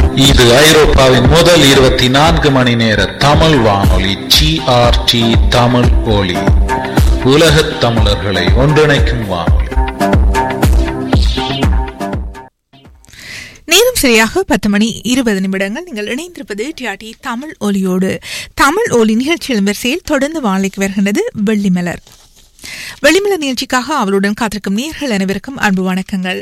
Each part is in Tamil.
இது ஐரோப்பாவின் முதல் இருபத்தி நான்கு மணி நேர தமிழ் வானொலி ஜிஆர்டி தமிழ் ஒலி உலகத் தமிழர்களை ஒன்றிணைக்கும் வானொலி நேரம் சரியாக பத்து மணி இருபது நிமிடங்கள் நீங்கள் இணைந்திருப்பது டிஆர்டி தமிழ் ஒலியோடு தமிழ் ஒலி நிகழ்ச்சியின் வரிசையில் தொடர்ந்து வாழைக்கு வருகின்றது வெள்ளிமலர் வெள்ளிமலர் நிகழ்ச்சிக்காக அவருடன் காத்திருக்கும் நேர்கள் அனைவருக்கும் அன்பு வணக்கங்கள்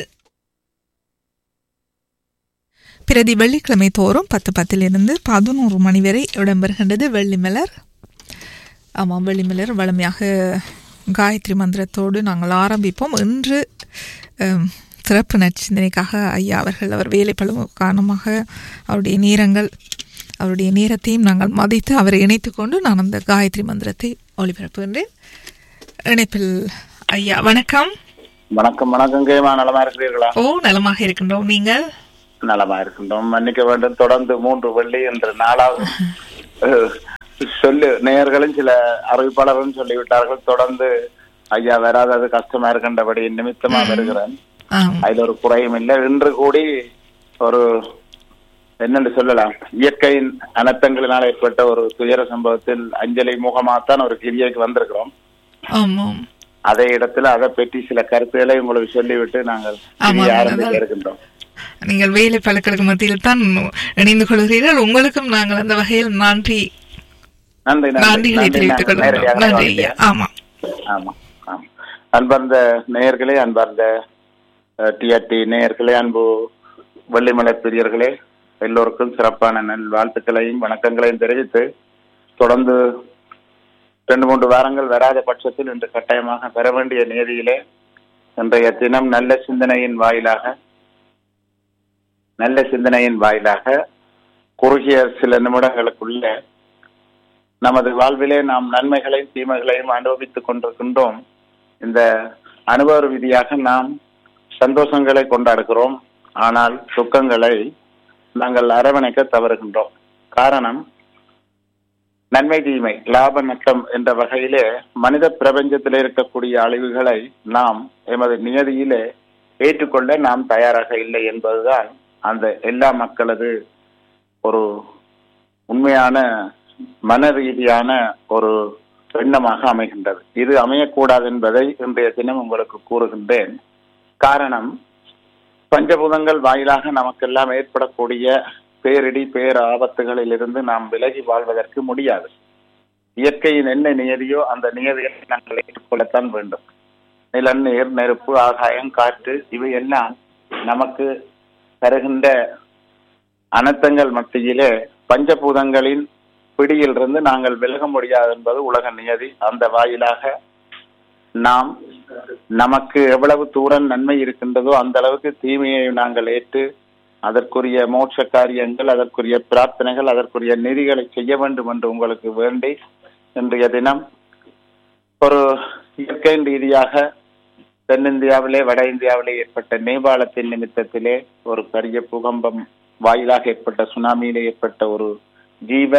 பிரதி வெள்ளிக்கிழமை தோறும் பத்து பத்திலிருந்து பதினோரு மணி வரை இடம்பெறுகின்றது வெள்ளிமலர் ஆமாம் வெள்ளிமலர் வளமையாக காயத்ரி மந்திரத்தோடு நாங்கள் ஆரம்பிப்போம் இன்று அம், சிறப்பு நச்சிந்தனைக்காக ஐயா அவர்கள் அவர் வேலைப்பளு காரணமாக அவருடைய நேரங்கள் அவருடைய நேரத்தையும் நாங்கள் மதித்து அவரை இணைத்துக் கொண்டு நான் அந்த காயத்ரி மந்திரத்தை ஒளிபரப்புகின்றேன் இணைப்பில் ஐயா வணக்கம் வணக்கம் வணக்கம் கேமா நலமா இருக்கிறீர்களா ஓ நலமாக இருக்கின்றோம் நீங்கள் நலமா இருக்கின்றோம் மன்னிக்க வேண்டும் தொடர்ந்து மூன்று வெள்ளி என்ற நாளாவது அஹ், சொல்லு நேயர்களும் சில அறிவிப்பாளர்களும் சொல்லிவிட்டார்கள் தொடர்ந்து ஐயா வராதது கஷ்டமா இருக்கின்றபடி நிமித்தமா வருகிறேன் ஆம். அதுல ஒரு குறையும் இல்லை இன்று கூடி ஒரு என்னென்று சொல்லலாம் இயற்கையின் அனர்த்தங்களினால் ஏற்பட்ட ஒரு துயர சம்பவத்தில் அஞ்சலி முகமாத்தான் ஒரு கிரியைக்கு வந்திருக்கிறோம் ஆமாம் அதே இடத்துல அதை பற்றி சில கருத்துக்களை உங்களுக்கு சொல்லிவிட்டு நாங்கள் ஆமாம், கிரியை ஆரம்பிக்க அதான். இருக்கின்றோம் நீங்கள் வேலை பழக்களுக்கு மத்தியில் தான் இணைந்து கொள்கிறீர்கள் உங்களுக்கும் நாங்கள் அந்த வகையில் நன்றி நன்றி நன்றிகளை நன்றி, தெரிவித்துக் நன்றி. நேரடியாக கொள்கிறோம் நன்றி ஐயா கவனிக்கிறேன். ஆமா ஆமா ஆமா அன்பார்ந்த நேயர்களே அன்பார்ந்த டிஆர்டி நேயர்களே அன்பு வெள்ளிமலை பிரியர்களே எல்லோருக்கும் சிறப்பான நல் வாழ்த்துக்களையும் வணக்கங்களையும் தெரிவித்து தொடர்ந்து ரெண்டு மூன்று வாரங்கள் வராத பட்சத்தில் இன்று கட்டாயமாக பெற வேண்டிய நேதியிலே இன்றைய தினம் நல்ல சிந்தனையின் வாயிலாக நல்ல சிந்தனையின் வாயிலாக குறுகிய சில நிமிடங்களுக்குள்ள நமது வாழ்விலே நாம் நன்மைகளையும் தீமைகளையும் அனுபவித்துக் கொண்டிருக்கின்றோம் இந்த அனுபவ ரீதியாக நாம் சந்தோஷங்களை கொண்டாடுகிறோம் ஆனால் துக்கங்களை நாங்கள் அரவணைக்க தவறுகின்றோம் காரணம் நன்மை தீமை லாப நட்டம் என்ற வகையிலே மனித பிரபஞ்சத்தில் இருக்கக்கூடிய அழிவுகளை நாம் எமது நியதியிலே ஏற்றுக்கொள்ள நாம் தயாராக இல்லை என்பதுதான் அந்த எல்லா மக்களது ஒரு உண்மையான மன ரீதியான ஒரு எண்ணமாக அமைகின்றது இது அமையக்கூடாது என்பதை இன்றைய தினம் உங்களுக்கு கூறுகின்றேன் காரணம் பஞ்சபூதங்கள் வாயிலாக நமக்கெல்லாம் ஏற்படக்கூடிய பேரிடி பேர் ஆபத்துகளில் இருந்து நாம் விலகி வாழ்வதற்கு முடியாது இயற்கையின் என்ன நியதியோ அந்த நியதியை நாங்கள் ஏற்றுக்கொள்ளத்தான் வேண்டும் நிலம் நீர் நெருப்பு ஆகாயம் காற்று இவை எல்லாம் நமக்கு தருகின்ற அனர்த்தங்கள் மத்தியிலே பஞ்சபூதங்களின் பிடியிலிருந்து நாங்கள் விலக முடியாது என்பது உலக நியதி அந்த வாயிலாக நாம் நமக்கு எவ்வளவு தூரம் நன்மை இருக்கின்றதோ அந்த அளவுக்கு தீமையை நாங்கள் ஏற்று அதற்குரிய மோட்ச காரியங்கள் அதற்குரிய பிரார்த்தனைகள் அதற்குரிய நெறிகளை செய்ய வேண்டும் என்று உங்களுக்கு வேண்டி இன்றைய தினம் ஒரு இயற்கையின் ரீதியாக தென்னிந்தியாவிலே வட இந்தியாவிலே ஏற்பட்ட நேபாளத்தின் நிமித்தத்திலே ஒரு பெரிய பூகம்பம் வாயிலாக ஏற்பட்ட சுனாமியிலே ஏற்பட்ட ஒரு ஜீவ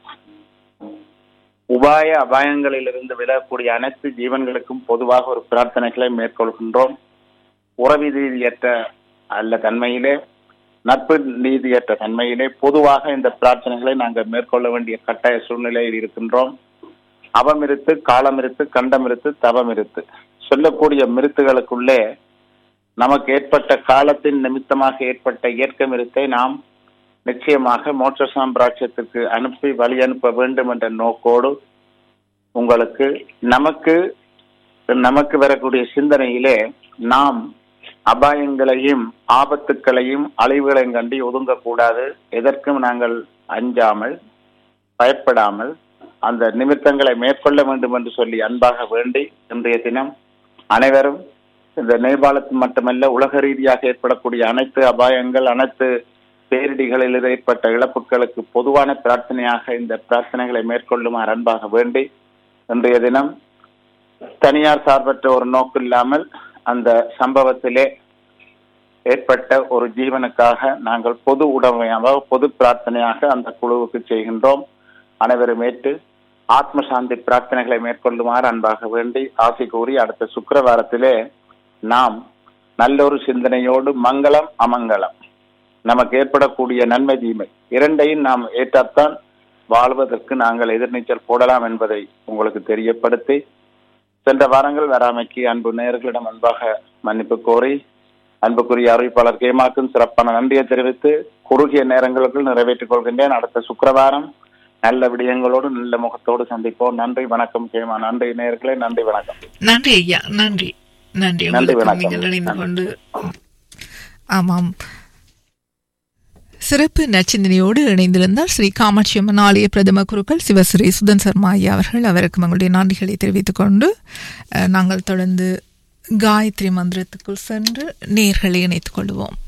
உபாய அபாயங்களிலிருந்து விலகக்கூடிய அனைத்து ஜீவன்களுக்கும் பொதுவாக ஒரு பிரார்த்தனைகளை மேற்கொள்கின்றோம் உறவி ரீதியற்ற அல்ல தன்மையிலே நட்பு நீதியற்ற தன்மையிலே பொதுவாக இந்த பிரார்த்தனைகளை நாங்கள் மேற்கொள்ள வேண்டிய கட்டாய சூழ்நிலையில் இருக்கின்றோம் அவமிருத்து காலமிருத்து கண்டமிருத்து தவமிருத்து சொல்லக்கூடிய மிருத்துகளுக்குள்ளே நமக்கு ஏற்பட்ட காலத்தின் நிமித்தமாக ஏற்பட்ட இயற்கை மிருத்தை நாம் நிச்சயமாக மோட்ச சாம்ராஜ்யத்துக்கு அனுப்பி வழி அனுப்ப வேண்டும் என்ற நோக்கோடு உங்களுக்கு நமக்கு நமக்கு வரக்கூடிய சிந்தனையிலே நாம் அபாயங்களையும் ஆபத்துக்களையும் அழிவுகளையும் கண்டு ஒதுங்கக்கூடாது எதற்கும் நாங்கள் அஞ்சாமல் பயப்படாமல் அந்த நிமித்தங்களை மேற்கொள்ள வேண்டும் என்று சொல்லி அன்பாக வேண்டி இன்றைய தினம் அனைவரும் இந்த நேபாளத்தில் மட்டுமல்ல உலக ரீதியாக ஏற்படக்கூடிய அனைத்து அபாயங்கள் அனைத்து பேரிடிகளில் ஏற்பட்ட இழப்புகளுக்கு பொதுவான பிரார்த்தனையாக இந்த பிரார்த்தனைகளை மேற்கொள்ளுமாறு அன்பாக வேண்டி இன்றைய தினம் தனியார் சார்பற்ற ஒரு நோக்கு இல்லாமல் அந்த சம்பவத்திலே ஏற்பட்ட ஒரு ஜீவனுக்காக நாங்கள் பொது உடமையாக பொது பிரார்த்தனையாக அந்த குழுவுக்கு செய்கின்றோம் அனைவரும் ஏற்று ஆத்ம சாந்தி பிரார்த்தனைகளை மேற்கொள்ளுமாறு அன்பாக வேண்டி ஆசை கூறி அடுத்த சுக்கிரவாரத்திலே நாம் நல்லொரு சிந்தனையோடு மங்களம் அமங்கலம் நமக்கு ஏற்படக்கூடிய நன்மை தீமை இரண்டையும் நாம் ஏற்றாத்தான் வாழ்வதற்கு நாங்கள் எதிர்நீச்சல் போடலாம் என்பதை உங்களுக்கு தெரியப்படுத்தி சென்ற வாரங்கள் வராமைக்கு அன்பு நேயர்களிடம் அன்பாக மன்னிப்பு கோரி அன்புக்குரிய அறிவிப்பாளர் கேமாக்கும் சிறப்பான நன்றியை தெரிவித்து குறுகிய நேரங்களுக்குள் நிறைவேற்றிக் கொள்கின்றேன் அடுத்த சுக்கிரவாரம் நல்ல விடயங்களோடு நல்ல முகத்தோடு சந்திப்போம் நன்றி வணக்கம் கேமா நன்றி நேயர்களே நன்றி வணக்கம் நன்றி ஐயா நன்றி நன்றி நன்றி, உங்களுக்கு வணக்கம். நீங்கள் இணைந்து கொண்டு ஆமாம் சிறப்பு நச்சிந்தனையோடு இணைந்திருந்தார் ஸ்ரீ காமாட்சி அம்மன் ஆலய பிரதம குருக்கள் சிவஸ்ரீ சுதன் சர்மா ஐயா அவர்கள் அவருக்கு எங்களுடைய நன்றிகளை தெரிவித்துக் கொண்டு அஹ், நாங்கள் தொடர்ந்து காயத்ரி மந்திரத்துக்குள் சென்று நேர்களை இணைத்துக் கொள்வோம்